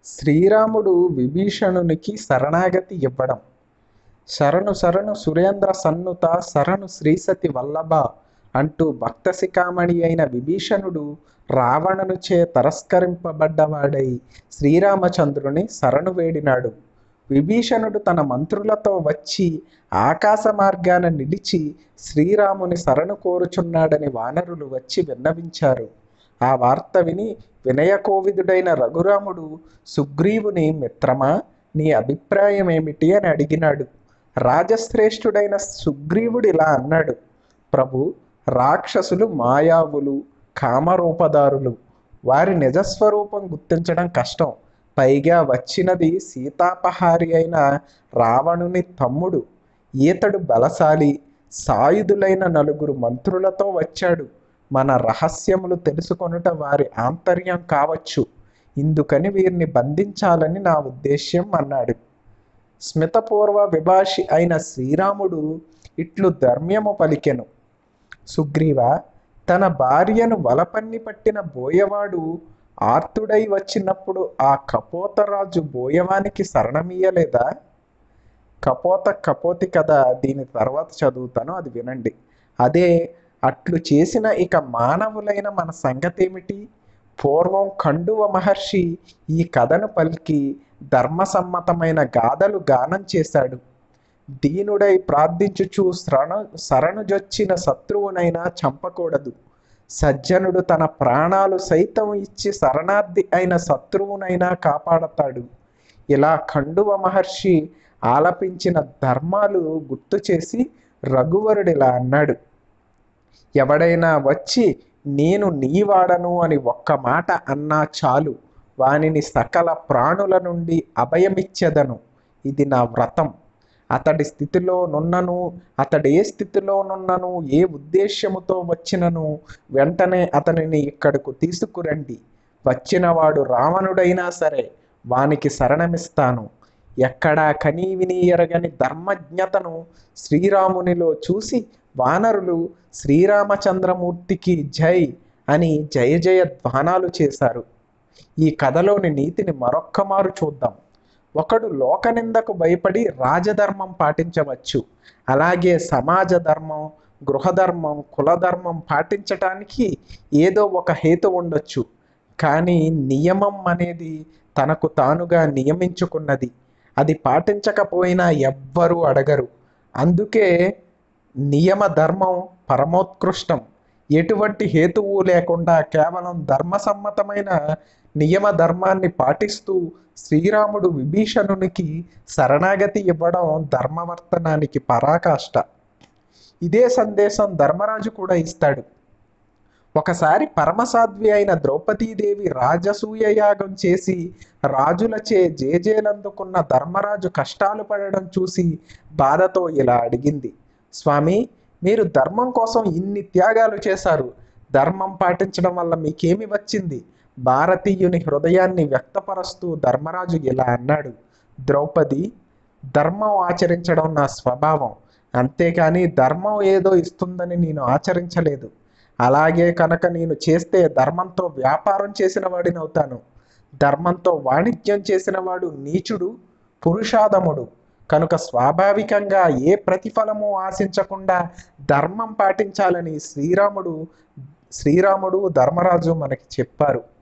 శ్రీరాముడు విభీషణునికి శరణాగతి ఇవ్వడం శరణు శరణు సురేంద్ర సన్నుత శరణు శ్రీసతి వల్లభ అంటూ భక్త శిఖామణి అయిన విభీషణుడు రావణునిచే తరస్కరింపబడ్డవాడై శ్రీరామచంద్రుని శరణు వేడినాడు విభీషణుడు తన మంత్రులతో వచ్చి ఆకాశ మార్గాన నిలిచి శ్రీరాముని శరణు కోరుచున్నాడని వానరులు వచ్చి విన్నవించారు ఆ వార్త విని వినయకోవిదుడైన రఘురాముడు సుగ్రీవుని మిత్రమా నీ అభిప్రాయం ఏమిటి అని అడిగినాడు రాజశ్రేష్ఠుడైన సుగ్రీవుడు ఇలా అన్నాడు ప్రభు రాక్షసులు మాయావులు కామరూపదారులు వారి నిజస్వరూపం గుర్తించడం కష్టం పైగా వచ్చినది సీతాపహారి అయిన రావణుని తమ్ముడు ఈతడు బలశాలి సాయుధులైన నలుగురు మంత్రులతో వచ్చాడు మన రహస్యములు తెలుసుకొనుట వారి ఆంతర్యం కావచ్చు ఇందుకని వీరిని బంధించాలని నా ఉద్దేశ్యం అన్నాడు స్మితపూర్వ విభాషి అయిన శ్రీరాముడు ఇట్లు ధర్మ్యము పలికెను సుగ్రీవ తన భార్యను వలపన్ని పట్టిన బోయవాడు ఆర్తుడై వచ్చినప్పుడు ఆ కపోతరాజు బోయవానికి శరణమీయలేదా కపోత కపోతి కదా దీని తర్వాత చదువుతాను అది వినండి అదే అట్లు చేసిన ఇక మానవులైన మన సంగతేమిటి పూర్వం ఖండువ మహర్షి ఈ కథను పలికి ధర్మసమ్మతమైన గాథలు గానం చేశాడు దీనుడై ప్రార్థించుచు శరణు శరణుజొచ్చిన శత్రువునైనా చంపకూడదు సజ్జనుడు తన ప్రాణాలు సైతం ఇచ్చి శరణార్థి అయిన శత్రువునైనా కాపాడతాడు ఇలా ఖండువ మహర్షి ఆలపించిన ధర్మాలు గుర్తు చేసి రఘువరుడిలా అన్నాడు ఎవడైనా వచ్చి నేను నీవాడను అని ఒక్క మాట అన్నా చాలు వానిని సకల ప్రాణుల నుండి అభయమిచ్చెదను ఇది నా వ్రతం అతడి స్థితిలో నున్నను అతడు ఏ స్థితిలో నున్నను ఏ ఉద్దేశ్యముతో వచ్చినను వెంటనే అతనిని ఇక్కడకు తీసుకురండి వచ్చినవాడు రావణుడైనా సరే వానికి శరణమిస్తాను ఎక్కడా కనీ విని ఎరగని ధర్మజ్ఞతను శ్రీరామునిలో చూసి వానరులు శ్రీరామచంద్రమూర్తికి జై అని జయ జయ ధ్వానాలు చేశారు ఈ కథలోని నీతిని మరొక్కమారు చూద్దాం ఒకడు లోకనిందకు భయపడి రాజధర్మం పాటించవచ్చు అలాగే సమాజ ధర్మం గృహధర్మం కులధర్మం పాటించటానికి ఏదో ఒక హేతు ఉండొచ్చు కానీ నియమం అనేది తనకు తానుగా నియమించుకున్నది అది పాటించకపోయినా ఎవ్వరూ అడగరు అందుకే నియమ ధర్మం పరమోత్కృష్టం ఎటువంటి హేతువు లేకుండా కేవలం ధర్మసమ్మతమైన నియమ ధర్మాన్ని పాటిస్తూ శ్రీరాముడు విభీషణునికి శరణాగతి ఇవ్వడం ధర్మవర్తనానికి పరాకాష్ట ఇదే సందేశం ధర్మరాజు కూడా ఇస్తాడు ఒకసారి పరమసాధ్వి అయిన ద్రౌపదీదేవి రాజసూయ యాగం చేసి రాజులచే జేజేలందుకున్న ధర్మరాజు కష్టాలు పడడం చూసి బాధతో ఇలా అడిగింది స్వామి మీరు ధర్మం కోసం ఇన్ని త్యాగాలు చేశారు ధర్మం పాటించడం వల్ల మీకేమి వచ్చింది భారతీయుని హృదయాన్ని వ్యక్తపరుస్తూ ధర్మరాజు ఇలా అన్నాడు ద్రౌపది ధర్మం ఆచరించడం నా స్వభావం అంతేకాని ధర్మం ఏదో ఇస్తుందని నేను ఆచరించలేదు అలాగే కనుక నేను చేస్తే ధర్మంతో వ్యాపారం చేసిన వాడిని అవుతాను ధర్మంతో వాణిజ్యం చేసిన వాడు నీచుడు పురుషాదముడు కనుక స్వాభావికంగా ఏ ప్రతిఫలము ఆశించకుండా ధర్మం పాటించాలని శ్రీరాముడు శ్రీరాముడు ధర్మరాజు మనకి చెప్పారు